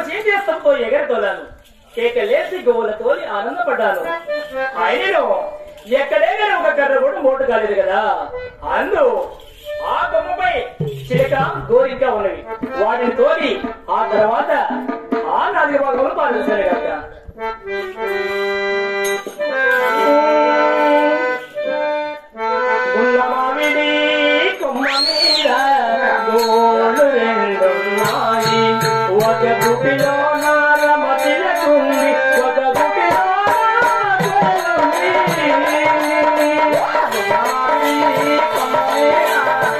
చేసేస్తంతో ఎగరతోలాను కేకలేసి గోవులతో ఆనందపడ్డాను అయినను ఎక్కడైనా ఒక కర్ర కూడా మోటు కాలేదు కదా అందు ఆ కొమ్మపై చిలక గోరింక ఉన్నవి వాటిని తోలి ఆ తర్వాత ఆ నాలుగు భాగంలో పాలించారు కదా గుల్లమామిడి కొమ్మ మీద గోళ్ళు రెండున్నాయి ఒక గుడిలో నారమతిలకుంది ఒక గుడిలో నారమతిలకుంది. గుల్లమామిడి కొమ్మ మీద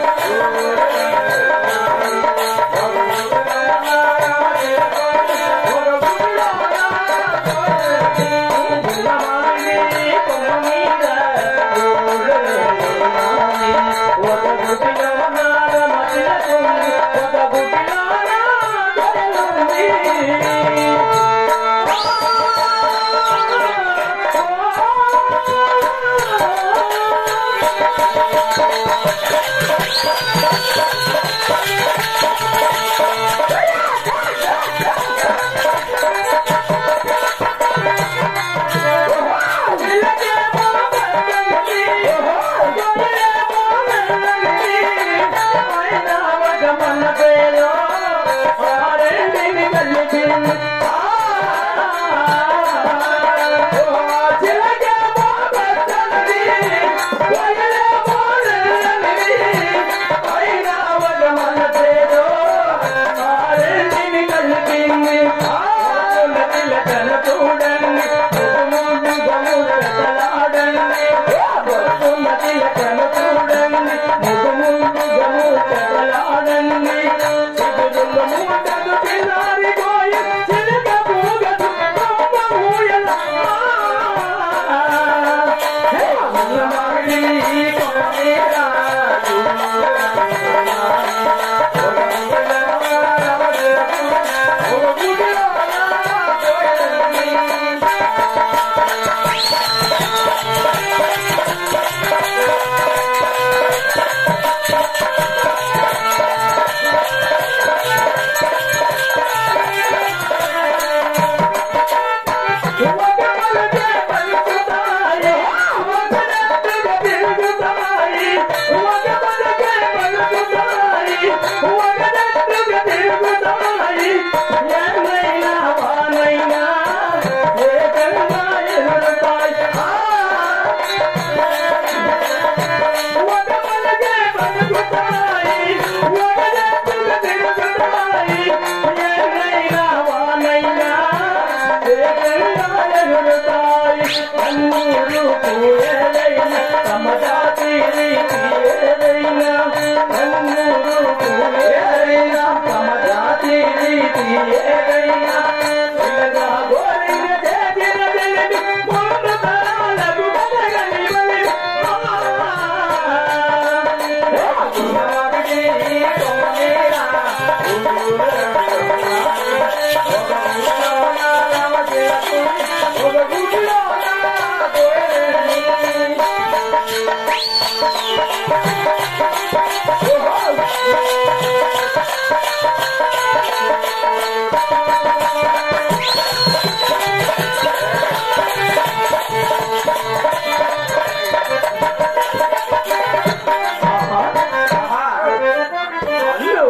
అందరూ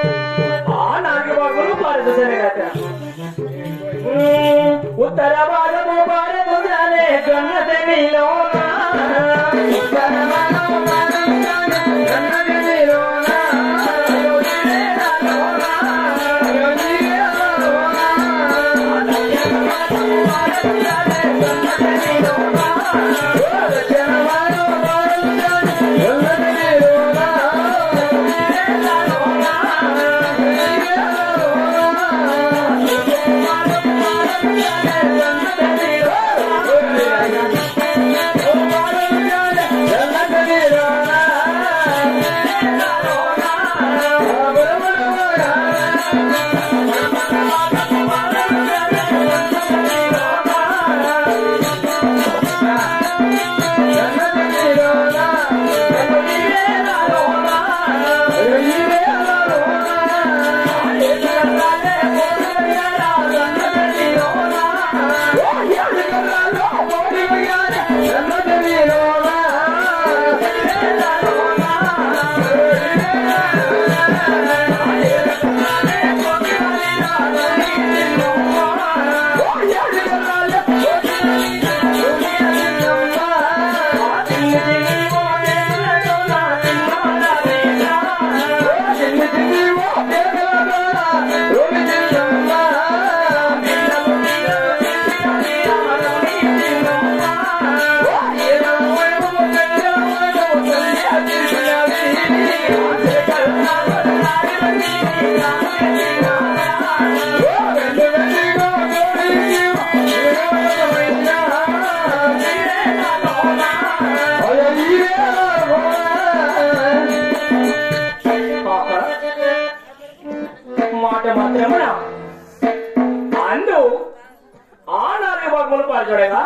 ఆ నాలుగు భాగములు పారదర్శన గాక ఉత్తర భాగము పారదుగానే గన్నతనిలో ఉత్తర భాగము పారదుగానే గన్నతనిలోన గన్నతనిలోన చూడగా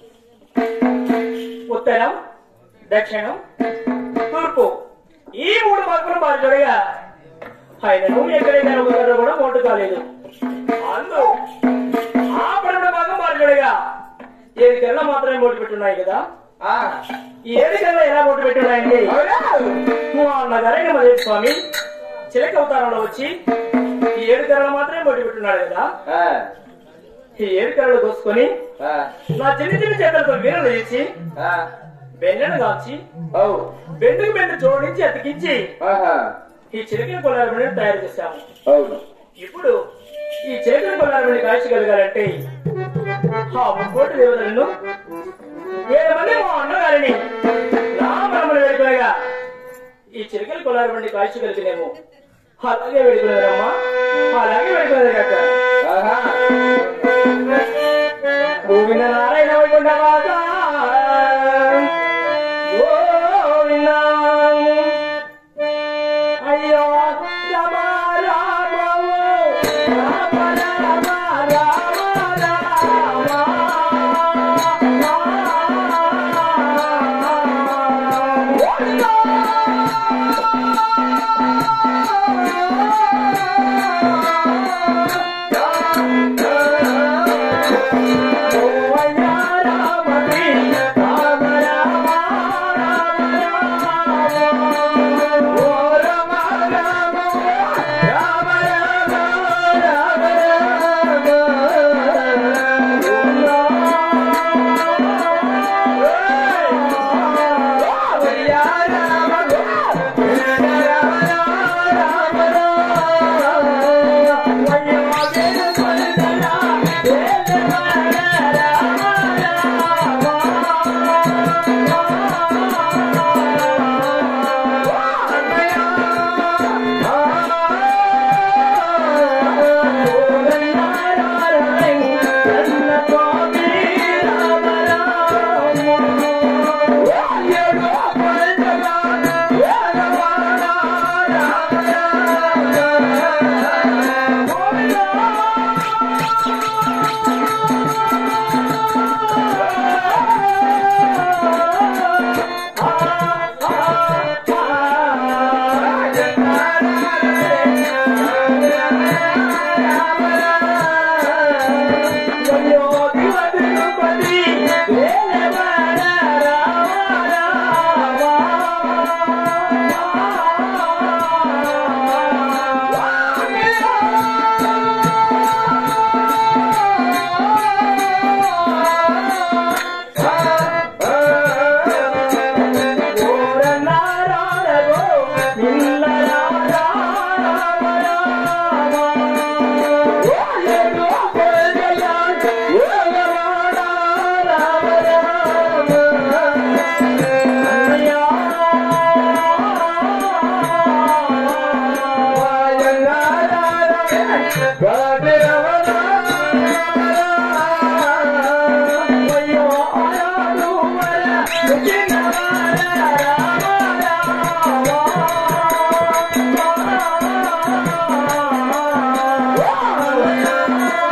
ఉత్తరం దక్షిణం తూర్పు ఈ మూడు పక్కలు బాగా చూడగా ఆయనను ఎక్కడైనా ఒక కర్ర కూడా మోటు కాలేదు అందు ఆ పన్నెండు భాగం బాగా చూడగా ఏడు కర్రలు మాత్రమే మోటు పెట్టున్నాయి కదా ఆ, ఈ ఏడు కర్రలు ఎలా మోటు పెట్టున్నాయండి అవునా? మా అన్నగారైన మదేవి స్వామి చిలక అవతారంలో వచ్చి ఈ ఏడు కర్రలు మాత్రమే మోటు పెట్టున్నాడు కదా ఆ, ఈ ఏడు కర్రలు కోసుకొని ఆ, నా చిన్న చిన్న చేతులతో వీరలు చేసి ఆ, బెన్నెను కాల్చి ఔ, బెండుకు బెండు జోడించి అతికించి ఆహా, ఈ చిలకల కొల్లారమణిని తయారు చేశాము అవును ఇప్పుడు ఈ చిలకల కొల్లారమణి కాల్చగలగాలంటే ఆ ముక్కోటి దేవతలను వేల మంది మా అన్నగారిని నామరమని వేడుకలుగా ఈ చిలకల కొల్లారమణి కాల్చగలిగినేమో అలాగే వేడుకునేదమ్మా అలాగే వేడుకునేది కాక ఆహా, గోవింద నారాయణ వైకుంఠవాసా గోవింద అయ్యో రామ రామ రామ రామ రామ ఆ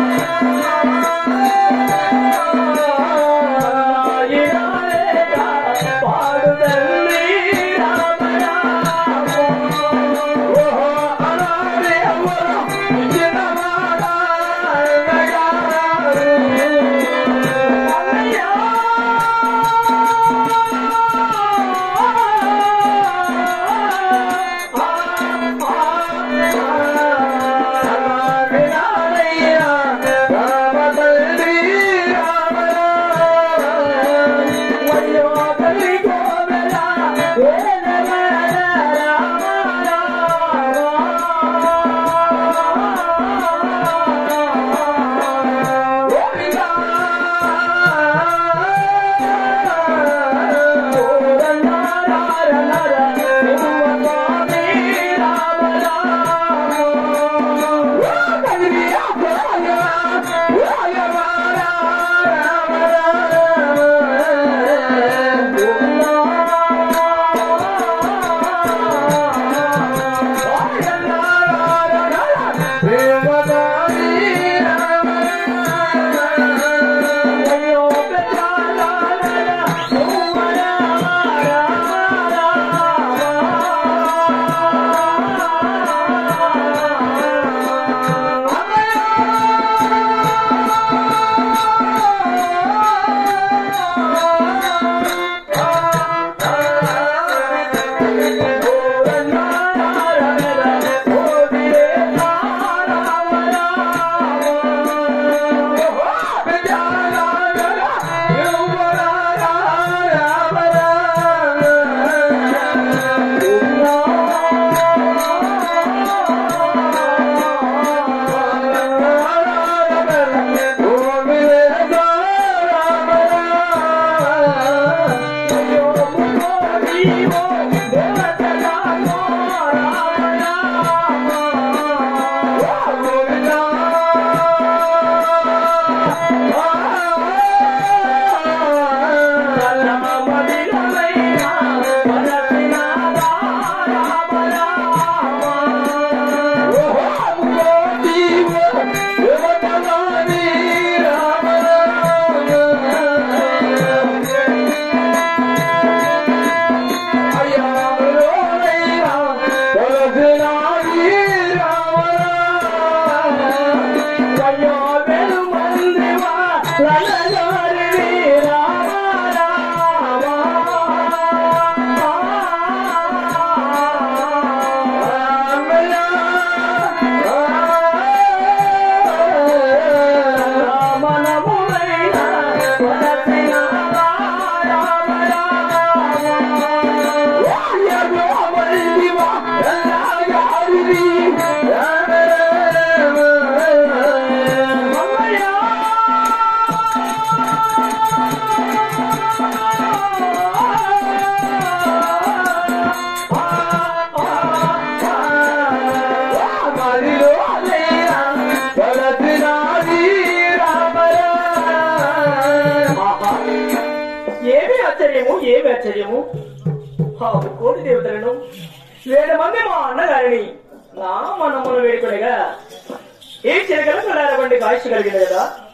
ఆశ్చర్యము ఏమి ఆశ్చర్యము ఆ కోటి దేవతలను వేల మంది మా అన్నగారిని నా మనమ్మను వేడుకొనగా ఈ చిరకల కళారబండి కాశ కలిగింది కదా